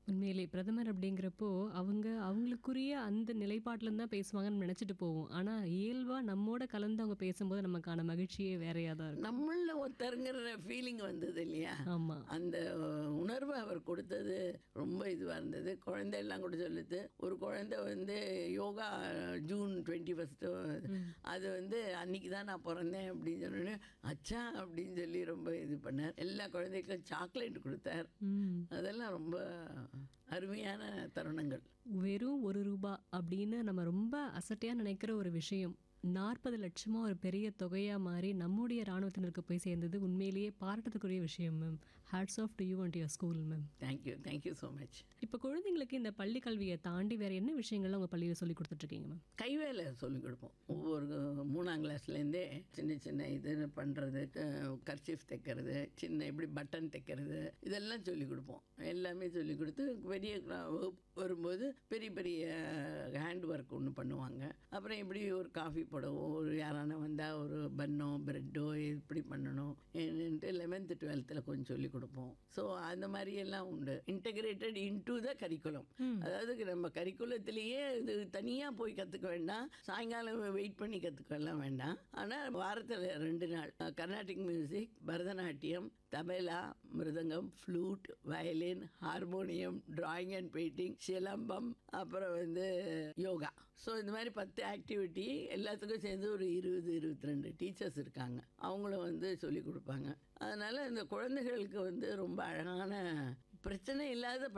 உண்மையிலே பிரதமர் அப்படிங்கிறப்போ அவங்க அவங்களுக்குரிய அந்த நிலைப்பாட்டிலேருந்து தான் பேசுவாங்கன்னு நினச்சிட்டு போவோம் ஆனால் இயல்பாக நம்மோட கலந்து அவங்க பேசும்போது நமக்கான மகிழ்ச்சியே வேறையாக தான் இருக்கும் நம்மள ஒருத்தருங்கிற ஃபீலிங் வந்தது இல்லையா ஆமாம் அந்த உணர்வை அவர் கொடுத்தது ரொம்ப இதுவாக இருந்தது குழந்தை எல்லாம் கூட சொல்லுது ஒரு குழந்தை வந்து யோகா ஜூன் டுவெண்ட்டி ஃபஸ்ட்டு அது வந்து அன்னைக்கு தான் நான் பிறந்தேன் அப்படின்னு சொன்னோன்னே அச்சா அப்படின்னு சொல்லி ரொம்ப இது பண்ணார் எல்லா குழந்தைக்கும் சாக்லேட் கொடுத்தார் ம் அதெல்லாம் ரொம்ப அருமையான தருணங்கள் வெறும் ஒரு ரூபா அப்படின்னு நம்ம ரொம்ப அசட்டையாக நினைக்கிற ஒரு விஷயம் நாற்பது லட்சமாக ஒரு பெரிய தொகையாக மாறி நம்முடைய இராணுவத்தினருக்கு போய் சேர்ந்தது உண்மையிலேயே பாராட்டத்துக்குரிய விஷயம் ma'am hats off to you and your school ma'am thank you thank you so much இப்போ குழந்தைங்களுக்கு இந்த பள்ளி கல்வியை தாண்டி வேறு என்ன விஷயங்கள்லாம் உங்கள் பள்ளியில் சொல்லி கொடுத்துட்ருக்கீங்க மேம் கைவேலை சொல்லிக் கொடுப்போம் ஒவ்வொரு மூணாம் கிளாஸ்லேருந்தே சின்ன சின்ன இது பண்ணுறது கர்ச்சீஃப் தைக்கிறது சின்ன இப்படி பட்டன் தைக்கிறது இதெல்லாம் சொல்லிக் கொடுப்போம் எல்லாமே சொல்லிக் கொடுத்து பெரிய கிளா- வகுப்பு வரும்போது பெரிய பெரிய ஹேண்ட் ஒர்க் ஒன்று பண்ணுவாங்க அப்புறம் இப்படி ஒரு காஃபி போடவோ ஒரு யாரான வந்தால் ஒரு பன்னோ ப்ரெட்டோ இப்படி பண்ணணும் என்னன்ட்டு லெவன்த்து டுவெல்த்தில் கொஞ்சம் சொல்லிக் கொடுப்போம் ஸோ அந்த மாதிரி எல்லாம் உண்டு இன்டகிரேட்டட் இன்டு த கரிக்குலம் அதாவது நம்ம கரிக்குலத்திலேயே இது தனியாக போய் கற்றுக்க வேண்டாம் சாயங்காலம் வெயிட் பண்ணி கற்றுக்கலாம் வேண்டாம் ஆனால் வாரத்தில் ரெண்டு நாள் Carnatic music Bharatanatyam tabla mridangam flute violin harmonium drawing and painting silambam அப்புறம் வந்து யோகா ஸோ இந்த மாதிரி பத்து ஆக்டிவிட்டி எல்லாத்துக்கும் சேர்ந்து ஒரு இருபது இருபத்தி ரெண்டு டீச்சர்ஸ் இருக்காங்க அவங்களும் வந்து சொல்லி கொடுப்பாங்க அதனால் இந்த குழந்தைகளுக்கு வந்து ரொம்ப அழகான பிரச்சனை இல்லாத